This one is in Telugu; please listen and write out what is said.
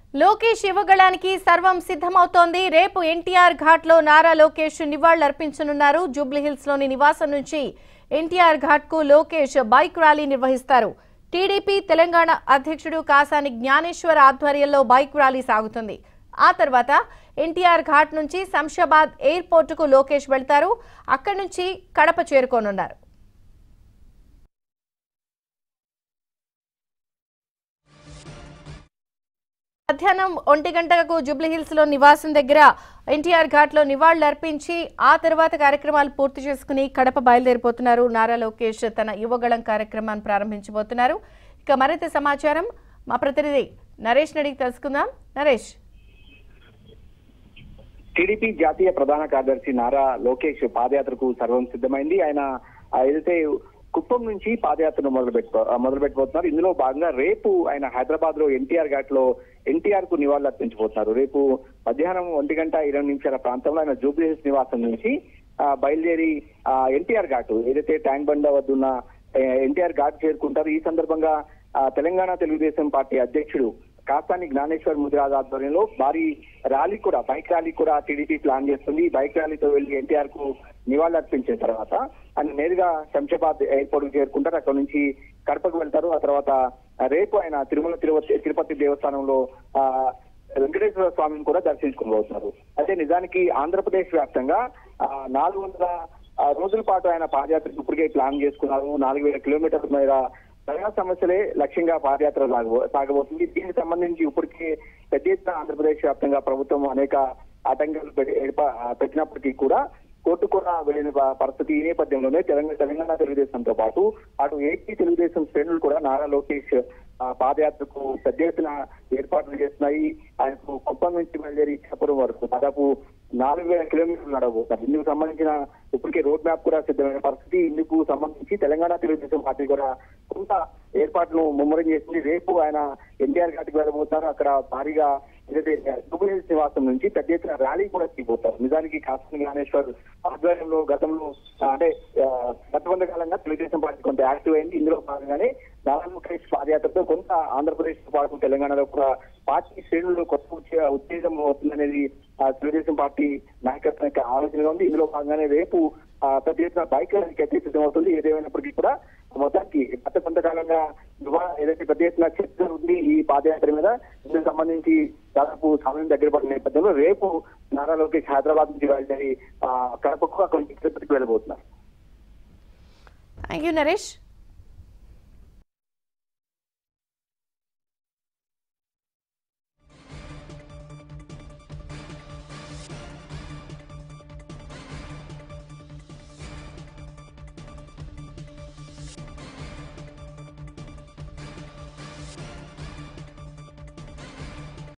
లోకేష్ యువగళానికి సర్వం సిద్ధమవుతోంది రేపు ఎన్టీఆర్ ఘాట్ లో నారా లోకేష్ నివాళులర్పించనున్నారు జూబ్లీహిల్స్ లోని నివాసం నుంచి ఎన్టీఆర్ ఘాట్ కు లోకేష్ బైక్ ర్యాలీ నిర్వహిస్తారు టీడీపీ తెలంగాణ అధ్యక్షుడు కాసాని జ్ఞానేశ్వర్ ఆధ్వర్యంలో బైక్ ర్యాలీ సాగుతుంది ఆ తర్వాత ఎన్టీఆర్ ఘాట్ నుంచి శంషాబాద్ ఎయిర్పోర్టుకు లోకేష్ వెళ్తారు అక్కడి నుంచి కడప చేరుకోనున్నారు మధ్యాహ్నం ఒంటి గంటలకు జూబ్లీహిల్స్ లో నివాసం దగ్గర ఎన్టీఆర్ ఘాట్ లో నివాళులు అర్పించి ఆ తర్వాత కార్యక్రమాలు పూర్తి చేసుకుని కడప బయలుదేరిపోతున్నారు నారా లోకేష్ తన యువగళం కార్యక్రమాన్ని ప్రారంభించబోతున్నారు ఇక మరింత సమాచారం మా ప్రతినిధి నరేష్ అడిగి తెలుసుకుందాం నరేష్ టీడీపీ జాతీయ ప్రధాన కార్యదర్శి నారా లోకేష్ పాదయాత్రకు సర్వం సిద్ధమైంది ఆయన ఆ, ఏదైతే కుప్పం నుంచి పాదయాత్రను మొదలు పెట్టుకో మొదలు పెట్టబోతున్నారు ఇందులో భాగంగా రేపు ఆయన హైదరాబాద్ లో ఎన్టీఆర్ ఘాట్ లో ఎన్టీఆర్ కు నివాళులు అర్పించబోతున్నారు రేపు మధ్యాహ్నం ఒంటి గంట ఇరవై నిమిషాల ప్రాంతంలో ఆయన జూబ్లీ హిల్స్ నివాసం నుంచి ఆ, బయలుదేరి ఆ, ఎన్టీఆర్ ఘాట్ ఏదైతే ట్యాంక్ బండ వద్ద ఉన్న ఆ, ఎన్టీఆర్ ఘాట్ చేరుకుంటారు ఈ సందర్భంగా ఆ, తెలంగాణ తెలుగుదేశం పార్టీ అధ్యక్షుడు కాస్తాని జ్ఞానేశ్వర్ ముదిరాజ్ ఆధ్వర్యంలో భారీ ర్యాలీ కూడా బైక్ ర్యాలీ కూడా టీడీపీ ప్లాన్ చేస్తుంది ఈ బైక్ ర్యాలీతో వెళ్లి ఎన్టీఆర్ కు నివాళులు అర్పించిన తర్వాత ఆయన నేరుగా శంషాబాద్ ఎయిర్పోర్ట్ కు చేరుకుంటారు అక్కడ నుంచి కడపకు వెళ్తారు ఆ తర్వాత రేపు ఆయన తిరుమల తిరుపతి తిరుపతి దేవస్థానంలో ఆ వెంకటేశ్వర స్వామిని కూడా దర్శించుకోబోతున్నారు అయితే నిజానికి ఆంధ్రప్రదేశ్ వ్యాప్తంగా ఆ, నాలుగు వందల ఆ, రోజుల పాటు ఆయన పాదయాత్రకు ఇప్పటికే ప్లాన్ చేసుకున్నారు నాలుగు వేల కిలోమీటర్ల మేర ప్రజా సమస్యలే లక్ష్యంగా పాదయాత్ర సాగబో సాగబోతుంది దీనికి సంబంధించి ఇప్పటికే పెద్ద ఎత్తున ఆంధ్రప్రదేశ్ వ్యాప్తంగా ప్రభుత్వం అనేక ఆటంకాలు పెట్టి- ఏర్ప- ఆ, పెట్టినప్పటికీ కూడా కోర్టు కూడా వెళ్ళిన ప- పరిస్థితి ఈ నేపథ్యంలోనే తెలంగాణ తెలంగాణ తెలుగుదేశంతో పాటు అటు ఏపీ తెలుగుదేశం శ్రేణులు కూడా నారా లోకేష్ ఆ, పాదయాత్రకు పెద్ద ఎత్తున ఏర్పాట్లు చేస్తున్నాయి ఆయనకు కుప్పం నుంచి బయలుదేరి ఇచ్చాపురం వరకు దాదాపు నాలుగు వేల కిలోమీటర్లు నడవబోతారు ఇందుకు సంబంధించిన ఇప్పటికే రోడ్ మ్యాప్ కూడా సిద్ధమైన పరిస్థితి ఇందుకు సంబంధించి తెలంగాణ తెలుగుదేశం పార్టీ కూడా కొంత ఏర్పాట్లు ముమ్మరం చేసింది రేపు ఆయన ఎన్టీఆర్ ఘాట్కి వెళ్ళబోతున్నారు అక్కడ భారీగా ఏదైతే జూబ్లీ హిల్స్ నివాసం నుంచి పెద్ద ఎత్తున ర్యాలీ కూడా తీయబోతారు నిజానికి కాశ్మీ జ్ఞానేశ్వర్ ఆధ్వర్యంలో గతంలో ఆ, అంటే ఆ, గత కొంతకాలంగా తెలుగుదేశం పార్టీ కొంత యాక్టివ్ అయింది ఇందులో భాగంగానే నారా లోకేష్ పాదయాత్రతో కొంత ఆంధ్రప్రదేశ్ తో పాటు తెలంగాణలో కూడా పార్టీ శ్రేణులు కొత్త ఉత్తే- ఉత్తేజం అవుతుందనేది ఆ, తెలుగుదేశం పార్టీ నాయకత్వం యొక్క ఆలోచనగా ఉంది ఇందులో భాగంగానే రేపు ఆ, పెద్ద ఎత్తున బైక్ ర్యాలీకి అయితే సిద్ధమవుతుంది ఏదేమైనప్పటికీ కూడా మొత్తానికి గత కొంతకాలంగా యువ ఏదైతే పెద్ద ఎత్తున చర్చ ఉంది ఈ పాదయాత్ర మీద ఇందుకు సంబంధించి దాదాపు సమయం దగ్గర పడిన నేపథ్యంలో రేపు నారా లోకేష్ హైదరాబాద్ నుంచి బయలుదేరి ఆ, కడపకు అక్కడి నుంచి తిరుపతికి వెళ్ళబోతున్నారు థ్యాంక్ యూ నరేష్